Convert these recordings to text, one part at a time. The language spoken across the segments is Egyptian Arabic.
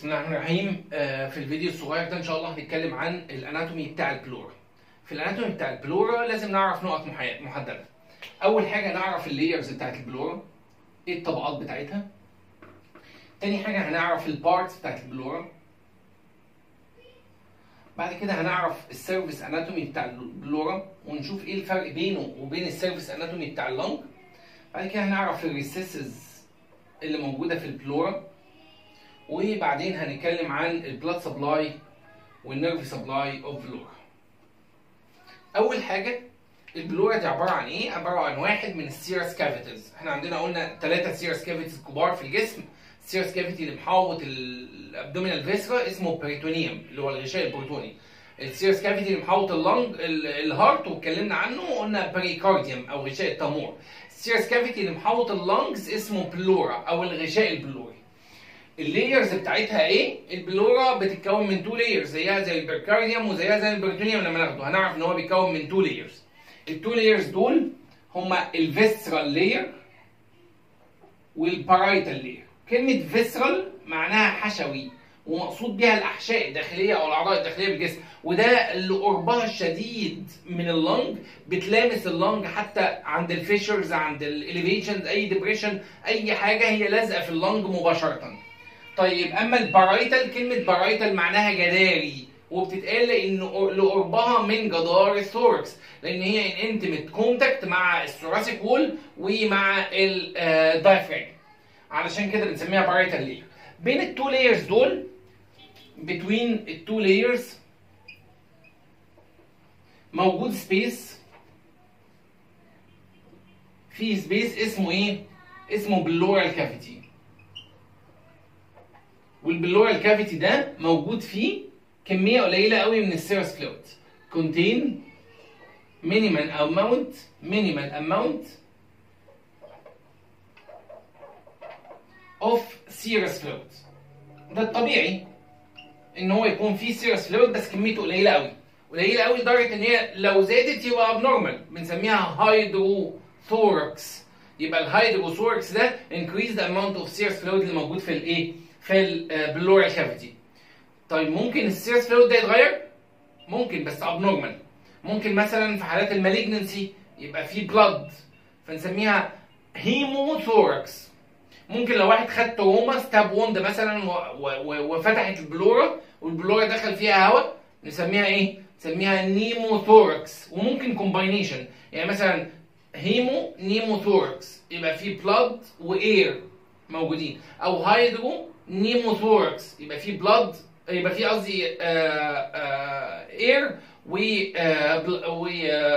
بسم الله الرحمن الرحيم آه، في الفيديو الصغير ده ان شاء الله هنتكلم عن الاناتومي بتاع البلورا في الاناتومي بتاع البلورا لازم نعرف نقط محي- محدده اول حاجه نعرف اللايرز بتاعت البلورا ايه الطبقات بتاعتها تاني حاجه هنعرف البارتس بتاعت البلورا بعد كده هنعرف السيرفيس اناتومي بتاع البلورا ونشوف ايه الفرق بينه وبين السيرفيس اناتومي بتاع اللنج بعد كده هنعرف الريسيسز اللي موجوده في البلورا وبعدين هنتكلم عن البلاد سبلاي والنيرف سبلاي اوف بلورا اول حاجه البلورا دي عباره عن ايه عباره عن واحد من السيرس كافيتيز احنا عندنا قلنا ثلاثه سيرس كافيتيز كبار في الجسم السيرس كافيتي اللي محوط الابدومينال فيسرا اسمه بريتونيوم اللي هو الغشاء البروتوني السيرس كافيتي اللي محوط اللنج ال- الهارت واتكلمنا عنه وقلنا بريكارديوم او غشاء التمور السيرس كافيتي اللي محوط اللنجز اسمه بلورا او الغشاء البلوري اللايرز بتاعتها ايه؟ البلورا بتتكون من تو لايرز زيها زي البركارديوم وزيها زي البريتونيوم لما ناخده هنعرف ان هو بيتكون من تو لايرز التو لايرز دول هما الفيسرال لاير والبارايتال لاير كلمة فيسرال معناها حشوي ومقصود بيها الاحشاء الداخليه او الاعضاء الداخليه بالجسم وده اللي قربها الشديد من اللنج بتلامس اللنج حتى عند الفيشرز عند الاليفيشنز اي ديبريشن اي حاجه هي لازقه في اللنج مباشره طيب اما البارايتال كلمه بارايتال معناها جداري وبتتقال لانه لقربها من جدار الثوركس لان هي ان انتمت كونتاكت مع الثوراسيك وول ومع الدايفراج علشان كده بنسميها بارايتال لير بين التو لايرز دول between التو لايرز موجود سبيس في سبيس اسمه ايه اسمه بلورال كافيتي والبلورال كافيتي ده موجود فيه كميه قليله قوي من السيرس فلويد contain minimal amount minimal amount of serous fluid ده الطبيعي ان هو يكون فيه سيرس فلويد بس كميته قليله قوي قليله قوي لدرجه ان هي لو زادت يبقى ابنورمال بنسميها هايدرو ثوركس يبقى الهايدرو ثوركس ده increase the amount of serous fluid اللي موجود في الايه في البلورال كافيتي طيب ممكن السيرس فلويد ده يتغير ممكن بس ابنورمال ممكن مثلا في حالات المالجنسي يبقى فيه بلاد فنسميها هيموثوركس ممكن لو واحد خد تروما ستاب ووند مثلا و- و- وفتحت البلورا والبلورا دخل فيها هواء نسميها ايه؟ نسميها نيموثوركس وممكن كومباينيشن يعني مثلا هيمو نيموثوركس يبقى في بلاد واير موجودين او هايدرو نيموثوركس يبقى في بلاد يبقى في قصدي اير و آه، بل- و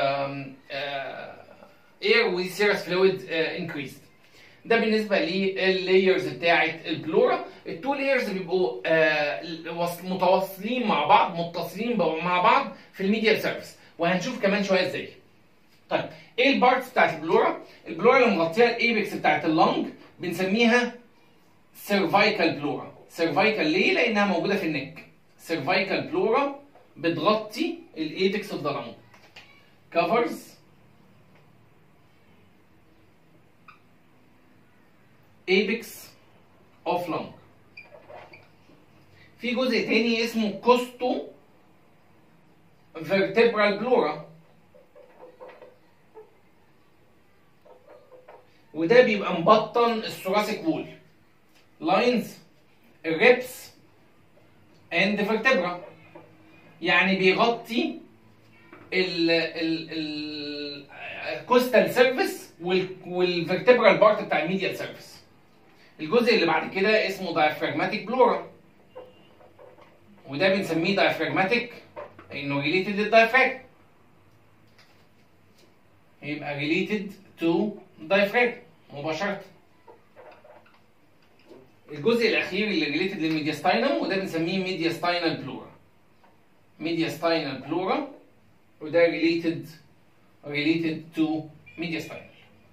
اير وسيرس فلويد انكريزد ده بالنسبه لللايرز بتاعه البلورا التو لايرز بيبقوا آه، وص- متواصلين مع بعض متصلين بقوا مع بعض في الميديال سيرفيس وهنشوف كمان شويه ازاي طيب ايه البارتس بتاعت البلورا البلورا اللي مغطيه الايبكس بتاعت اللنج بنسميها سيرفايكال بلورا سيرفايكال ليه لانها موجوده في النك سيرفايكال بلورا بتغطي الايبكس اوف ذا لنج كفرز apex of lung في جزء تاني اسمه كوستو vertebral بلورا وده بيبقى مبطن الثوراسيك وول لاينز الريبس اند vertebra يعني بيغطي ال ال ال الكوستال سيرفيس والفرتبرال بارت بتاع الميديال سيرفيس الجزء اللي بعد كده اسمه diaphragmatic بلورا وده بنسميه diaphragmatic انه related للدايفراج يبقى related to diaphragm مباشرة الجزء الأخير اللي related للميدياستاينم وده بنسميه mediastinal بلورا mediastinal بلورا وده related related to mediastinal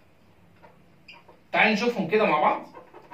تعال نشوفهم كده مع بعض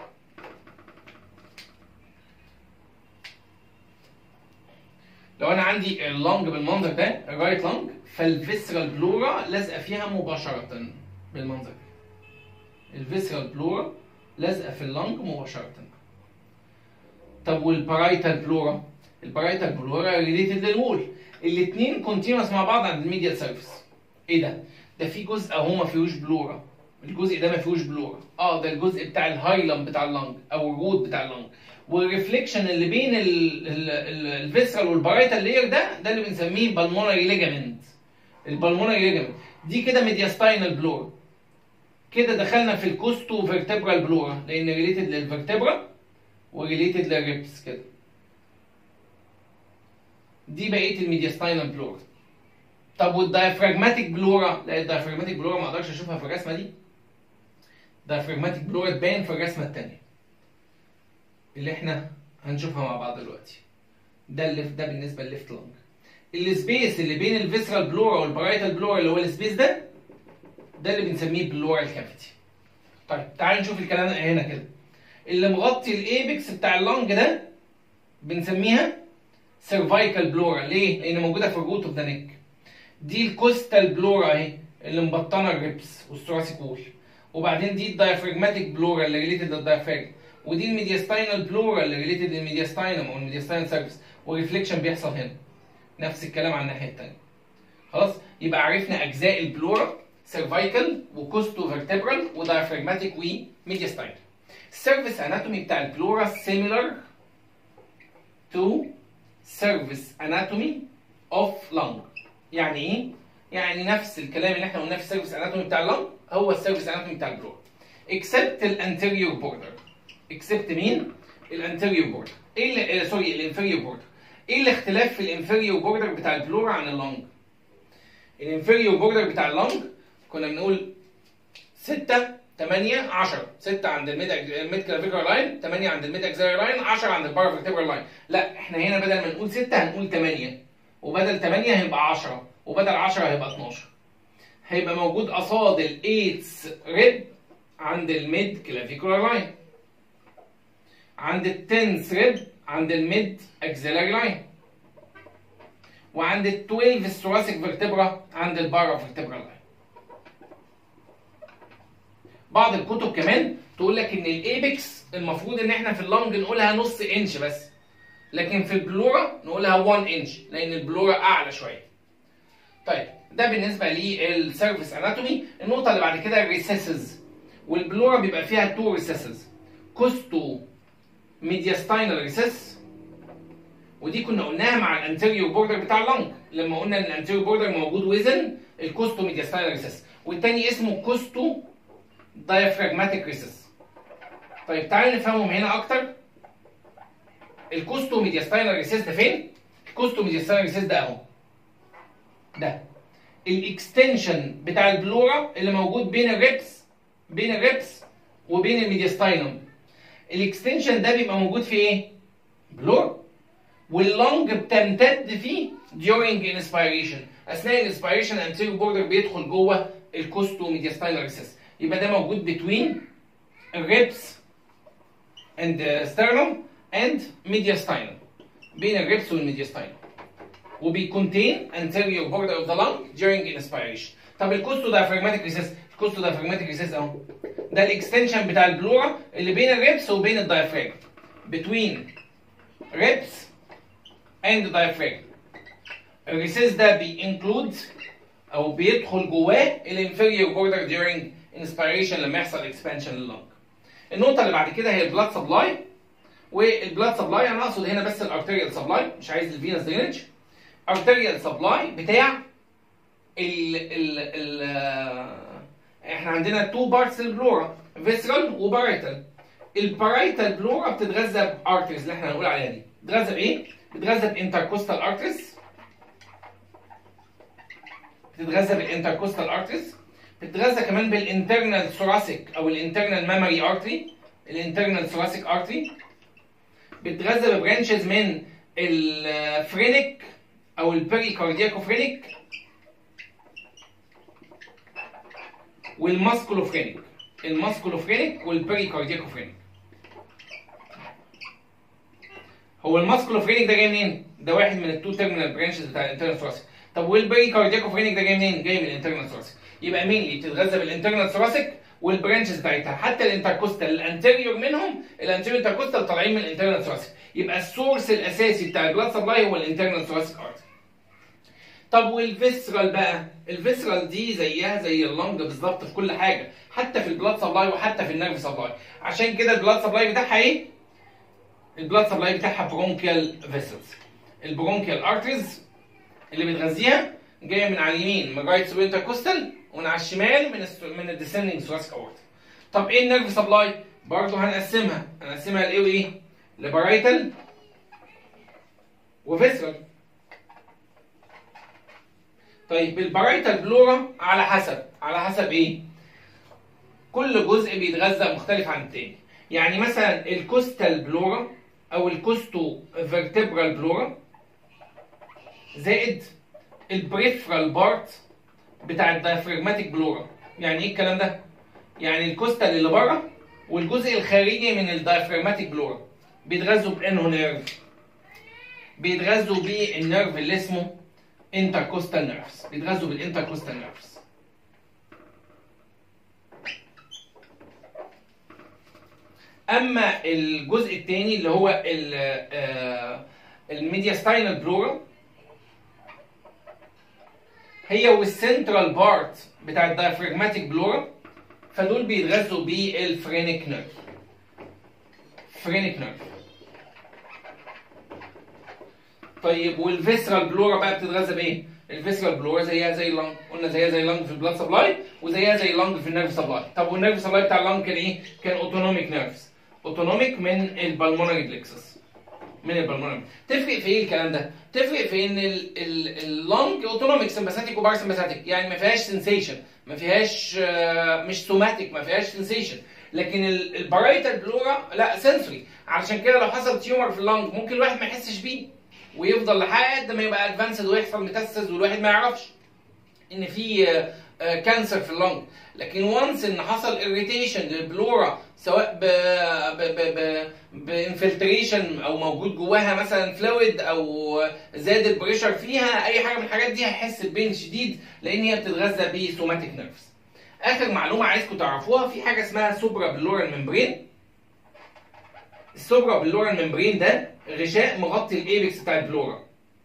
لو انا عندي اللنج بالمنظر ده الرايت لنج فالفيسرال بلورا لازقه فيها مباشره بالمنظر ده الفيسرال بلورا لازقه في اللنج مباشره طب والبارايتال بلورا البارايتال بلورا ريليتد للوول الاثنين كونتينوس مع بعض عند الميديال سيرفيس ايه ده ده في جزء اهو ما فيهوش بلورا الجزء ده ما فيهوش بلورا اه ده الجزء بتاع الهايلم بتاع اللنج او الروت بتاع اللنج والريفليكشن اللي بين الفيسرال والبارايتال لاير ده ده اللي بنسميه بالمونري ليجامنت البالمونري ليجامنت دي كده ميدياستاينال بلورا كده دخلنا في الكوستو فيرتبرال بلورا لان ريليتد للفيرتبرا وريليتد للريبس كده دي بقيه الميدياستاينال بلورا طب والدايفراجماتيك بلورا لا الدايفراجماتيك بلورا ما اقدرش اشوفها في الرسمه دي الدايفراجماتيك بلورا تبان في الرسمه الثانيه اللي احنا هنشوفها مع بعض دلوقتي ده اللي ده بالنسبه للليفت لونج السبيس اللي بين الفيسرال بلورا والبارايتال بلورا اللي هو السبيس ده ده اللي بنسميه بلورال كافيتي طيب تعال نشوف الكلام هنا كده اللي مغطي الايبكس بتاع اللونج ده بنسميها سيرفايكال بلورا ليه؟ لان موجوده في الروت اوف ذا نيك دي الكوستال بلورا اهي اللي مبطنه الريبس والثوراسيك وول وبعدين دي الدايفراجماتيك بلورا اللي ريليتد للدايفراجم ودي الميدياستاينال بلورا اللي ريليتد للميدياستاينم او الميدياستاينال سيرفيس وريفليكشن بيحصل هنا نفس الكلام على الناحيه الثانيه خلاص يبقى عرفنا اجزاء البلورا سيرفايكال وكوستو فيرتبرال ودايفراجماتيك وميدياستاينال السيرفيس اناتومي بتاع البلورا سيميلر تو سيرفيس اناتومي اوف لانج يعني ايه يعني نفس الكلام اللي احنا قلناه في السيرفيس اناتومي بتاع اللانج هو السيرفيس اناتومي بتاع البلورا اكسبت الانتيريور بوردر اكسبت مين الانتيريور بوردر ايه اللي سوري الانفيريور بوردر ايه الاختلاف في الانفيريور بوردر بتاع البلورا عن اللانج الانفيريور بوردر بتاع اللانج كنا بنقول 6 8 10 6 عند الميد الميد كلافيكر لاين 8 عند الميد اكزيلري لاين 10 عند البارا فيرتبرال لاين لا احنا هنا بدل ما نقول 6 هنقول 8 وبدل 8 هيبقى 10 وبدل 10 هيبقى 12 هيبقى موجود قصاد الايتس ريب عند الميد كلافيكولار لاين عند التنس ريب عند الميد اكزيلري لاين وعند ال 12 الثوراسيك فيرتبرا عند البارا فيرتبرال لاين بعض الكتب كمان تقول لك ان الايبكس المفروض ان احنا في اللونج نقولها نص انش بس لكن في البلورا نقولها 1 انش لان البلورا اعلى شويه طيب ده بالنسبه للسيرفيس اناتومي النقطه اللي بعد كده الريسيسز والبلورا بيبقى فيها تو ريسيسز كوستو ميدياستاينال ريسيس ودي كنا قلناها مع الانتيريور بوردر بتاع اللنج لما قلنا ان الانتيريور بوردر موجود وزن الكوستو ميدياستاينال ريسيس والتاني اسمه كوستو diaphragmatic recess طيب تعالوا نفهمهم هنا اكتر الكوستو ميدياستاينال ريسيس ده فين الكوستو ميدياستاينال ريسيس ده اهو ده الاكستنشن بتاع البلورا اللي موجود بين الريبس بين الريبس وبين الميدياستاينم الاكستنشن ده بيبقى موجود في ايه بلور واللونج بتمتد فيه during inspiration اثناء الانسبيريشن anterior border بيدخل جوه الكوستو ميدياستاينال ريسيس يبقى ده موجود between الريبس and the sternum and mediastinum بين الريبس والميدياستاينم وبيكونتين anterior border of the lung during inspiration طب الكوستو diaphragmatic recess الكوستو diaphragmatic recess اهو ده الاكستنشن بتاع البلورا اللي بين الريبس وبين الدايفراجم between ribs and the diaphragm الريسيس ده بينكلود او بيدخل جواه الانفيريور بوردر during inspiration لما يحصل اكسبانشن لللنج النقطه اللي بعد كده هي البلاد سبلاي والبلاد سبلاي انا اقصد هنا بس الارتيريال سبلاي مش عايز الفينس درينج ارتيريال سبلاي بتاع ال ال ال احنا عندنا تو بارتس البلورا فيسرال وبارايتال البارايتال بلورا بتتغذى بارتريز اللي احنا هنقول عليها دي بتتغذى بايه؟ بتتغذى بانتركوستال ارتريز بتتغذى بالانتركوستال ارتريز بتتغذى كمان بالانترنال ثوراسيك او الانترنال مامري ارتري الانترنال ثوراسيك ارتري بتتغذى ببرانشز من الفرينك او البيريكاردياكوفرينك والماسكولوفرينك الماسكولوفرينك والبيريكاردياكوفرينك هو الماسكولوفرينك ده جاي منين؟ ده واحد من التو تيرمينال برانشز بتاع الانترنال ثوراسيك طب والبيريكاردياكوفرينك ده جاي منين؟ جاي من الانترنال ثوراسيك يبقى مين اللي بتتغذى بالانترنال ثوراسيك والبرانشز بتاعتها حتى الانتركوستال الانتيريور منهم الانتيريور انتركوستال طالعين من الانترنال ثوراسيك يبقى السورس الاساسي بتاع البلاد سبلاي هو الانترنال ثوراسيك ارتري طب والفيسرال بقى الفيسرال دي زيها زي اللنج بالظبط في كل حاجه حتى في البلاد سبلاي وحتى في النيرف سبلاي عشان كده البلاد سبلاي بتاعها ايه البلاد سبلاي بتاعها برونكيال فيسلز البرونكيال ارتريز اللي بتغذيها جايه من على اليمين من رايت سوبر انتركوستال ومن على الشمال من الس... من الديسندنج ثوراسيك اورتا طب ايه النيرف سبلاي برضه هنقسمها هنقسمها لايه وايه لبرايتال وفيسرال طيب البرايتال بلورا على حسب على حسب ايه كل جزء بيتغذى مختلف عن التاني يعني مثلا الكوستال بلورا او الكوستو فيرتبرال بلورا زائد البريفرال بارت بتاع الدايفراجماتيك بلورا يعني ايه الكلام ده يعني الكوستال اللي بره والجزء الخارجي من الدايفراجماتيك بلورا بيتغذوا بانه نيرف بيتغذوا بالنيرف اللي اسمه انتركوستال نيرفز بيتغذوا بالانتركوستال نيرفز اما الجزء الثاني اللي هو الميدياستاينال بلورا هي والسنترال بارت بتاع الدايفراجماتيك بلورا فدول بيتغذوا بالفرينيك نيرف فرينيك نيرف طيب والفيسرال بلورا بقى بتتغذى بايه؟ الفيسرال بلورا زيها زي اللنج قلنا زيها زي اللنج في البلاد سبلاي وزيها زي اللنج في النيرف سبلاي طب والنيرف سبلاي بتاع اللنج كان ايه؟ كان اوتونوميك نيرفز اوتونوميك من البلمونري بلكسس من البلمونري تفرق في ايه الكلام ده؟ تفرق في ان اللنج اوتونوميك سمباثيك وباراسمباثيك يعني ما فيهاش سنسيشن ما فيهاش مش سوماتيك ما فيهاش سنسيشن لكن البرايتال بلورا لا سنسوري علشان كده لو حصل تيومر في اللنج ممكن الواحد ما يحسش بيه ويفضل لحد ما يبقى ادفانسد ويحصل ميتاستاز والواحد ما يعرفش ان في كانسر في اللنج لكن وانس ان حصل اريتيشن للبلورا سواء ب ب ب ب بانفلتريشن او موجود جواها مثلا فلويد او زاد البريشر فيها اي حاجه من الحاجات دي هيحس ببين شديد لان هي بتتغذى بسوماتيك نيرفز اخر معلومه عايزكم تعرفوها في حاجه اسمها سوبرا بلورال ممبرين السوبرا بلورال ممبرين ده غشاء مغطي الايبكس بتاع البلورا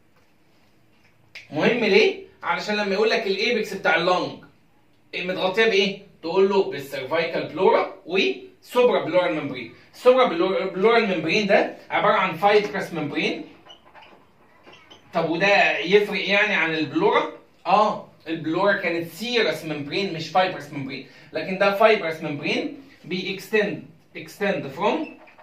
مهم ليه علشان لما يقول لك الايبكس بتاع اللنج متغطيه بايه تقول له بالسيرفايكال بلورا وسوبرا بلورال ممبرين السوبرا بلورال ممبرين ده عباره عن فايبرس ممبرين طب وده يفرق يعني عن البلورا اه البلورا كانت سيرس ممبرين مش فايبرس ممبرين لكن ده فايبرس ممبرين بيكستند extend from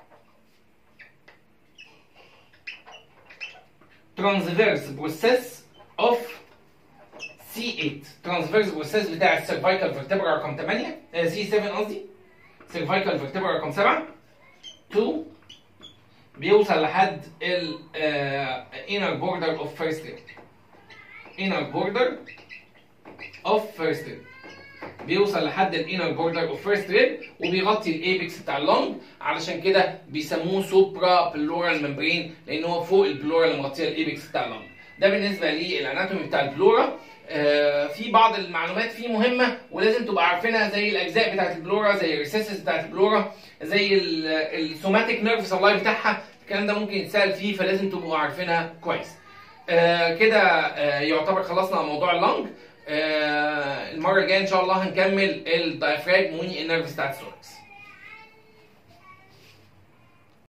transverse process of C8 transverse process بتاع السيرفايكال فيرتبرا رقم 8 سي 7 قصدي سيرفايكال فيرتبرا رقم 7 2 بيوصل لحد ال inner border of first rib inner border of first rib بيوصل لحد الانر بوردر اوف فيرست ريب وبيغطي الايبكس بتاع اللونج علشان كده بيسموه سوبرا بلورال ممبرين لان هو فوق البلورا اللي مغطيه الايبكس بتاع اللونج ده بالنسبه للاناتومي بتاع البلورا آه في بعض المعلومات فيه مهمه ولازم تبقى عارفينها زي الاجزاء بتاعت البلورا زي الريسيسز بتاعت البلورا زي السوماتيك نيرف سبلاي بتاعها الكلام ده ممكن يتسال فيه فلازم تبقوا عارفينها كويس آه كده آه يعتبر خلصنا موضوع اللونج آه المره الجايه ان شاء الله هنكمل الدايفراجم والنيرفز بتاعت السوركس